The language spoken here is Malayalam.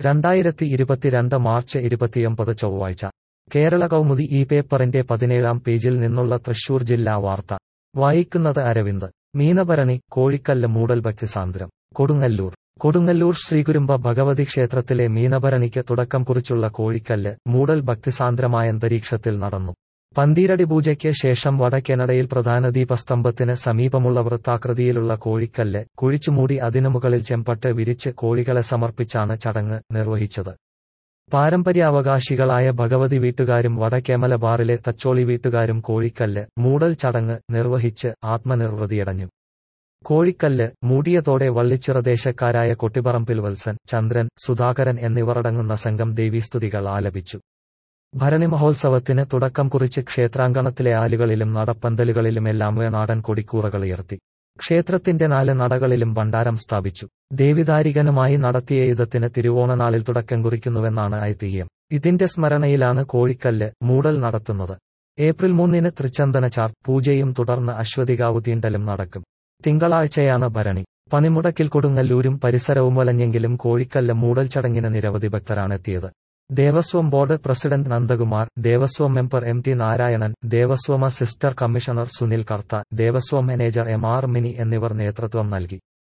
രണ്ടായിരത്തി ഇരുപത്തിരണ്ട് മാർച്ച് ഇരുപത്തിയൊമ്പത് ചൊവ്വാഴ്ച കേരള കൗമുദി ഈ പേപ്പറിന്റെ പതിനേഴാം പേജിൽ നിന്നുള്ള തൃശൂർ ജില്ലാ വാർത്ത വായിക്കുന്നത് അരവിന്ദ് മീനഭരണി കോഴിക്കല്ല് മൂടൽ ഭക്തിസാന്ദ്രം കൊടുങ്ങല്ലൂർ കൊടുങ്ങല്ലൂർ ശ്രീകുരുമ്പ ഭഗവതി ക്ഷേത്രത്തിലെ മീനഭരണിക്ക് തുടക്കം കുറിച്ചുള്ള കോഴിക്കല്ല് മൂടൽ ഭക്തിസാന്ദ്രമായ അന്തരീക്ഷത്തിൽ നടന്നു പന്തീരടി പൂജയ്ക്ക് ശേഷം വടക്കെനടയിൽ പ്രധാന ദീപസ്തംഭത്തിന് സമീപമുള്ള വൃത്താകൃതിയിലുള്ള കോഴിക്കല്ല് കുഴിച്ചുമൂടി അതിനു മുകളിൽ ചെമ്പട്ട് വിരിച്ച് കോഴികളെ സമർപ്പിച്ചാണ് ചടങ്ങ് നിർവഹിച്ചത് പാരമ്പര്യാവകാശികളായ ഭഗവതി വീട്ടുകാരും വടക്കേമല ബാറിലെ തച്ചോളി വീട്ടുകാരും കോഴിക്കല്ല് മൂടൽ ചടങ്ങ് നിർവഹിച്ച് ആത്മനിർവൃതിയടഞ്ഞു കോഴിക്കല്ല് മൂടിയതോടെ വള്ളിച്ചിറദേശക്കാരായ കൊട്ടിപ്പറമ്പിൽ വത്സൻ ചന്ദ്രൻ സുധാകരൻ എന്നിവരടങ്ങുന്ന സംഘം ദേവീസ്തുതികൾ ആലപിച്ചു ഭരണി മഹോത്സവത്തിന് തുടക്കം കുറിച്ച് ക്ഷേത്രാങ്കണത്തിലെ ആലുകളിലും നടപ്പന്തലുകളിലുമെല്ലാം വേണാടൻ കൊടിക്കൂറകളുയർത്തി ക്ഷേത്രത്തിന്റെ നാല് നടകളിലും ഭണ്ഡാരം സ്ഥാപിച്ചു ദേവിദാരികനുമായി നടത്തിയ യുദ്ധത്തിന് തിരുവോണനാളിൽ തുടക്കം കുറിക്കുന്നുവെന്നാണ് ഐതിഹ്യം ഇതിന്റെ സ്മരണയിലാണ് കോഴിക്കല്ല് മൂടൽ നടത്തുന്നത് ഏപ്രിൽ മൂന്നിന് തൃച്ചന്ദനച്ചാർ പൂജയും തുടർന്ന് അശ്വതികാവ് തീണ്ടലും നടക്കും തിങ്കളാഴ്ചയാണ് ഭരണി പണിമുടക്കിൽ കൊടുങ്ങല്ലൂരും പരിസരവും വലഞ്ഞെങ്കിലും കോഴിക്കല്ല് മൂടൽ ചടങ്ങിന് നിരവധി ഭക്തരാണെത്തിയത് Devaswom board president Nandakumar Devaswom member M T Narayanan Devaswom assistant commissioner Sunil Kartha Devaswom manager M R Mini എന്നിവർ നേതൃത്വം നൽകി